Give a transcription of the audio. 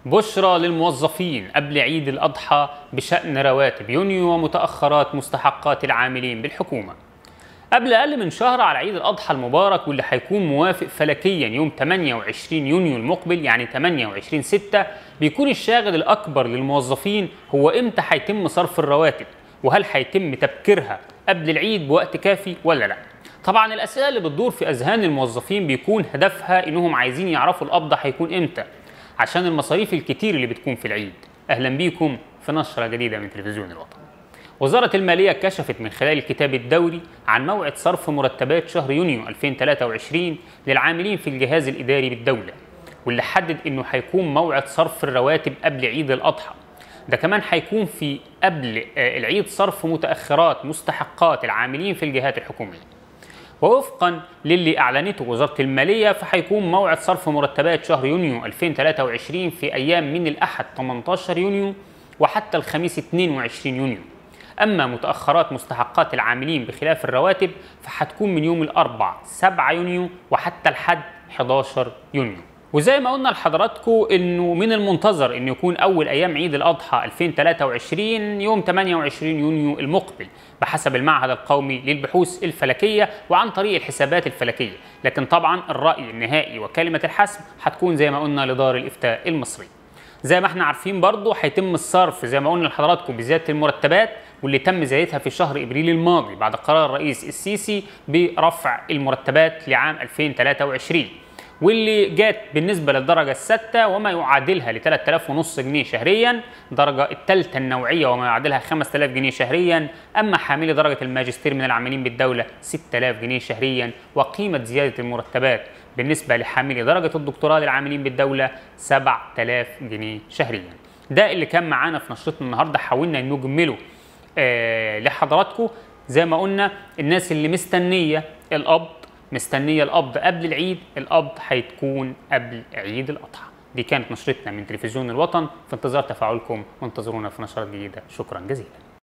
بشرى للموظفين قبل عيد الأضحى بشأن رواتب يونيو ومتأخرات مستحقات العاملين بالحكومة قبل أقل من شهر على عيد الأضحى المبارك واللي هيكون موافق فلكيا يوم 28 يونيو المقبل يعني 28 6 بيكون الشاغل الأكبر للموظفين هو إمتى هيتم صرف الرواتب وهل هيتم تبكيرها قبل العيد بوقت كافي ولا لا طبعا الأسئلة اللي بتدور في أذهان الموظفين بيكون هدفها إنهم عايزين يعرفوا القبض هيكون إمتى عشان المصاريف الكتير اللي بتكون في العيد أهلا بيكم في نشرة جديدة من تلفزيون الوطن وزارة المالية كشفت من خلال الكتاب الدوري عن موعد صرف مرتبات شهر يونيو 2023 للعاملين في الجهاز الإداري بالدولة واللي حدد إنه هيكون موعد صرف الرواتب قبل عيد الأضحى ده كمان هيكون في قبل العيد صرف متأخرات مستحقات العاملين في الجهات الحكومية ووفقا للي اعلنته وزاره الماليه فهيكون موعد صرف مرتبات شهر يونيو 2023 في ايام من الاحد 18 يونيو وحتى الخميس 22 يونيو اما متاخرات مستحقات العاملين بخلاف الرواتب فهتكون من يوم الاربع 7 يونيو وحتى الحد 11 يونيو وزي ما قلنا لحضراتكم انه من المنتظر انه يكون اول ايام عيد الاضحى 2023 يوم 28 يونيو المقبل بحسب المعهد القومي للبحوث الفلكيه وعن طريق الحسابات الفلكيه، لكن طبعا الراي النهائي وكلمه الحسم هتكون زي ما قلنا لدار الافتاء المصري. زي ما احنا عارفين برضه هيتم الصرف زي ما قلنا لحضراتكم بزياده المرتبات واللي تم زيادتها في شهر ابريل الماضي بعد قرار الرئيس السيسي برفع المرتبات لعام 2023. واللي جات بالنسبه للدرجه السادسه وما يعادلها ل 3000 ونص جنيه شهريا، درجه الثالثه النوعيه وما يعادلها 5000 جنيه شهريا، اما حاملي درجه الماجستير من العاملين بالدوله 6000 جنيه شهريا، وقيمه زياده المرتبات بالنسبه لحاملي درجه الدكتوراه للعاملين بالدوله 7000 جنيه شهريا. ده اللي كان معانا في نشرتنا النهارده حاولنا نجمله آه لحضراتكم زي ما قلنا الناس اللي مستنيه القبض مستنيه القبض قبل العيد القبض هيتكون قبل عيد الاضحى دي كانت نشرتنا من تلفزيون الوطن في انتظار تفاعلكم وانتظرونا في نشرات جديده شكرا جزيلا